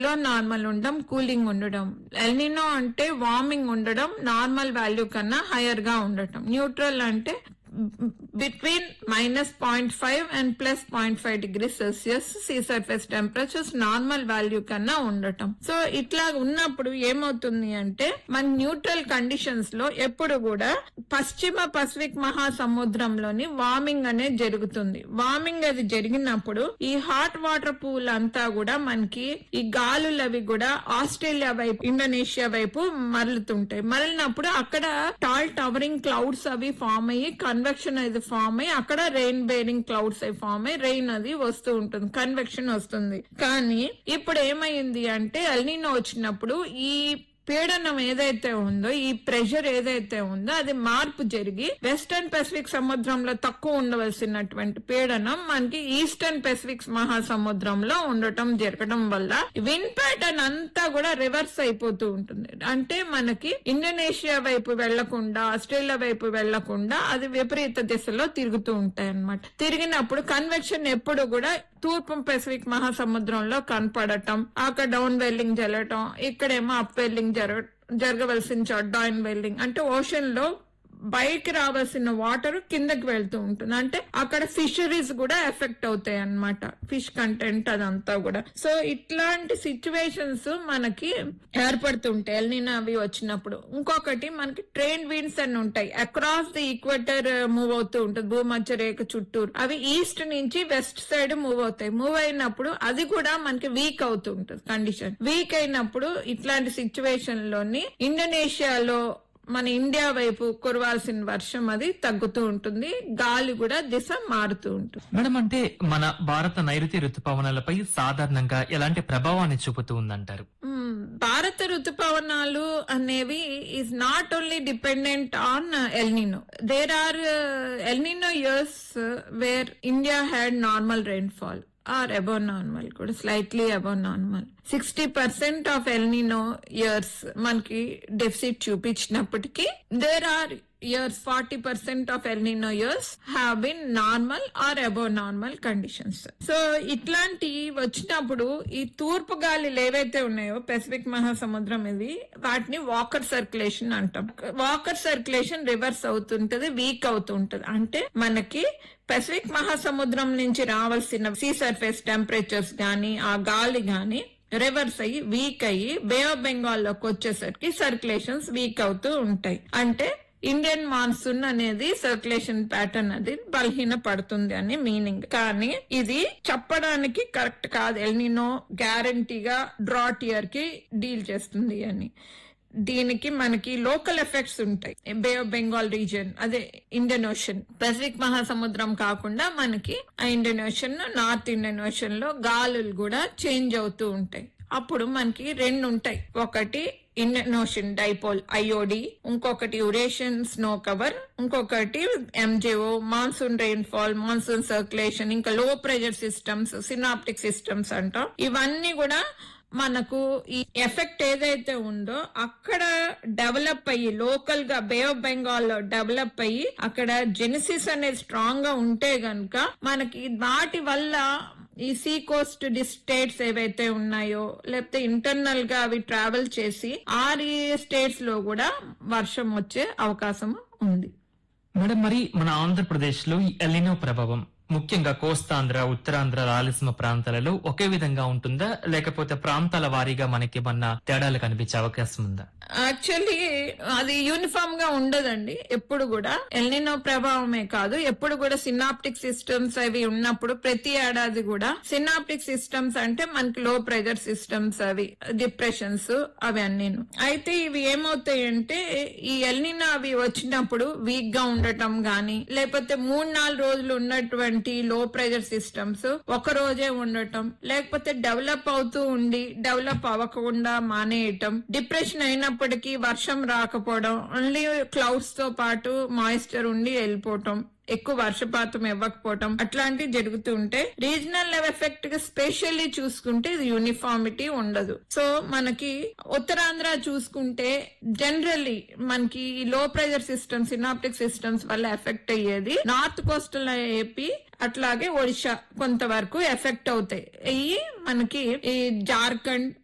లో నార్మల్ ఉండడం కూలింగ్ ఉండడం ఎల్నినో అంటే వార్మింగ్ ఉండడం నార్మల్ వాల్యూ కన్నా హైయర్ గా ఉండటం న్యూట్రల్ అంటే between minus point five and plus point five degree Celsius sea surface temperatures normal value కన్నా ఉండటం సో ఇట్లా ఉన్నప్పుడు ఏమవుతుంది అంటే మన న్యూట్రల్ కండిషన్స్ లో ఎప్పుడు కూడా పశ్చిమ పసిఫిక్ మహాసముద్రంలోని వార్మింగ్ అనేది జరుగుతుంది వార్మింగ్ అది జరిగినప్పుడు ఈ హాట్ వాటర్ పూల్ అంతా కూడా మనకి ఈ గాలులు అవి కూడా ఆస్ట్రేలియా వైపు ఇండోనేషియా వైపు మరలుతుంటాయి మరలినప్పుడు అక్కడ టాల్ టవరింగ్ క్లౌడ్స్ అవి ఫామ్ అయ్యి కన్వెక్షన్ అది ఫామ్ అయ్యి అక్కడ రెయిన్ బేరింగ్ క్లౌడ్స్ అవి ఫామ్ అయ్యి రెయిన్ అది వస్తూ ఉంటుంది కన్వెక్షన్ వస్తుంది కానీ ఇప్పుడు ఏమైంది అంటే అల్నీనో వచ్చినప్పుడు ఈ పీడనం ఏదైతే ఉందో ఈ ప్రెషర్ ఏదైతే ఉందో అది మార్పు జరిగి వెస్టర్న్ పెసిఫిక్ సముద్రంలో తక్కువ ఉండవలసినటువంటి పీడనం మనకి ఈస్టర్న్ పెసిఫిక్ మహాసముద్రంలో ఉండటం జరగడం వల్ల విన్ ప్యాటర్న్ అంతా కూడా రివర్స్ అయిపోతూ ఉంటుంది అంటే మనకి ఇండోనేషియా వైపు వెళ్లకుండా ఆస్ట్రేలియా వైపు వెళ్లకుండా అది విపరీత దిశలో తిరుగుతూ ఉంటాయి అన్నమాట తిరిగినప్పుడు కన్వెక్షన్ ఎప్పుడు కూడా తూర్పు పెసిఫిక్ మహాసముద్రంలో కనపడటం అక్కడ డౌన్ వెల్లింగ్ జరగటం ఇక్కడేమో అప్ వెల్లింగ్ జరగ జరగవలసిన చోట డౌన్ వెల్లింగ్ అంటే ఓషన్ లో బయటికి రావాల్సిన వాటర్ కిందకి వెళ్తూ ఉంటుంది అంటే అక్కడ ఫిషరీస్ కూడా ఎఫెక్ట్ అవుతాయి అన్నమాట ఫిష్ కంటెంట్ అదంతా కూడా సో ఇట్లాంటి సిచ్యువేషన్స్ మనకి ఏర్పడుతుంటాయి ఎల్నినా అవి వచ్చినప్పుడు ఇంకొకటి మనకి ట్రైన్ విండ్స్ అని ఉంటాయి అక్రాస్ ది ఈక్వేటర్ మూవ్ అవుతూ ఉంటుంది భూమధ్య రేఖ చుట్టూరు అవి ఈస్ట్ నుంచి వెస్ట్ సైడ్ మూవ్ అవుతాయి మూవ్ అయినప్పుడు అది కూడా మనకి వీక్ అవుతూ ఉంటుంది కండిషన్ వీక్ అయినప్పుడు ఇట్లాంటి సిచ్యువేషన్ లోని ఇండోనేషియాలో మన ఇండియా వైపు కురవాల్సిన వర్షం అది తగ్గుతూ ఉంటుంది గాలి కూడా దిశ మారుతూ ఉంటుంది మేడం అంటే మన భారత నైరుతి ఋతుపవనాలపై సాధారణంగా ఎలాంటి ప్రభావాన్ని చూపుతూ ఉందంటారు మ్మ్. భారత ఋతుపవనాలు అనేవి is not only dependent on El Nino there are El Nino years where India had normal rainfall or above normal కూడా slightly above normal sixty percent of El Nino years మనకి డెఫిసిట్ చూపించినప్పటికీ there are years forty percent of El Nino years have been normal or above normal conditions so ఇట్లాంటి వచ్చినప్పుడు ఈ తూర్పు గాలిలు ఏవైతే ఉన్నాయో Pacific మహాసముద్రం ఇది వాటిని వాకర్ సర్క్యులేషన్ అంటాం వాకర్ సర్క్యులేషన్ రివర్స్ అవుతుంటది వీక్ అవుతుంటది అంటే మనకి పెసిఫిక్ మహాసముద్రం నుంచి రావాల్సిన సీ సర్ఫేస్ టెంపరేచర్స్ గానీ ఆ గాలి గాని రివర్స్ అయ్యి వీక్ అయ్యి బే ఆఫ్ బెంగాల్ లోకి వచ్చేసరికి సర్క్యులేషన్స్ వీక్ అవుతూ ఉంటాయి అంటే ఇండియన్ మాన్సూన్ అనేది సర్క్యులేషన్ ప్యాటర్న్ అది బలహీన పడుతుంది అని మీనింగ్ కానీ ఇది చెప్పడానికి కరెక్ట్ కాదు ఎల్నినో గ్యారంటీగా డ్రాట్ ఇయర్ కి డీల్ చేస్తుంది అని దీనికి మనకి లోకల్ ఎఫెక్ట్స్ ఉంటాయి బే ఆఫ్ బెంగాల్ రీజియన్ అదే ఇండియన్ ఓషన్ పెసిఫిక్ మహాసముద్రం కాకుండా మనకి ఆ Indian Ocean North Indian Ocean లో గాలులు కూడా చేంజ్ అవుతూ ఉంటాయి అప్పుడు మనకి రెండు ఉంటాయి ఒకటి ఇండియన్ ఓషన్ డైపోల్ ఐఓడి ఇంకొకటి యురేషియన్ స్నో కవర్ ఇంకొకటి MJO monsoon rainfall monsoon circulation ఇంకా low pressure systems synoptic systems అంటాం ఇవన్నీ కూడా మనకు ఈ ఎఫెక్ట్ ఏదైతే ఉందో అక్కడ డెవలప్ అయ్యి లోకల్ గా బే ఆఫ్ బెంగాల్ లో డెవలప్ అయ్యి అక్కడ జెనిసిస్ అనేది స్ట్రాంగ్ గా ఉంటే గనుక మనకి వాటి వల్ల ఈ సీ కోస్ట్ స్టేట్స్ ఏవైతే ఉన్నాయో లేకపోతే ఇంటర్నల్ గా అవి ట్రావెల్ చేసి ఆ స్టేట్స్ లో కూడా వర్షం వచ్చే అవకాశం ఉంది మేడం మరి మన ఆంధ్రప్రదేశ్ లో ఈ ఎలినో ప్రభావం ముఖ్యంగా కోస్తాంధ్ర ఉత్తరాంధ్ర రాయలసీమ ప్రాంతాలలో ఒకే విధంగా ఉంటుందా లేకపోతే ప్రాంతాల వారీగా మనకి ఏమన్నా తేడాలు కనిపించే అవకాశం ఉందా యాక్చువల్లీ అది యూనిఫామ్ గా ఉండదండి ఎప్పుడు కూడా ఎల్నినో ప్రభావమే కాదు ఎప్పుడు కూడా సినాప్టిక్ సిస్టమ్స్ అవి ఉన్నప్పుడు ప్రతి ఏడాది కూడా సినాప్టిక్ సిస్టమ్స్ అంటే మనకి లో ప్రెజర్ సిస్టమ్స్ అవి డిప్రెషన్స్ అవి అన్నీను అయితే ఇవి ఏమవుతాయంటే ఈ ఎల్నినో అవి వచ్చినప్పుడు వీక్ గా ఉండటం గాని లేకపోతే మూడు నాలుగు రోజులు ఉన్నటువంటి లో ప్రెజర్ సిస్టమ్స్ ఒక రోజే ఉండటం లేకపోతే డెవలప్ అవుతూ ఉండి డెవలప్ అవ్వకుండా మానేయటం డిప్రెషన్ అయినప్పటికీ వర్షం రాకపోవడం ఓన్లీ క్లౌడ్స్ తో పాటు మాయిశ్చర్ ఉండి వెళ్ళిపోవటం ఎక్కువ వర్షపాతం ఇవ్వకపోవటం అట్లాంటివి జరుగుతూ ఉంటే రీజనల్ లెవెల్ ఎఫెక్ట్ గా స్పెషల్లీ చూసుకుంటే ఇది యూనిఫామిటీ ఉండదు సో మనకి ఉత్తరాంధ్ర చూసుకుంటే జనరల్లీ మనకి low pressure systems synoptic systems వల్ల ఎఫెక్ట్ అయ్యేది నార్త్ కోస్టల్ ఏపీ అట్లాగే ఒడిశా కొంతవరకు ఎఫెక్ట్ అవుతాయి అయ్యి మనకి ఈ జార్ఖండ్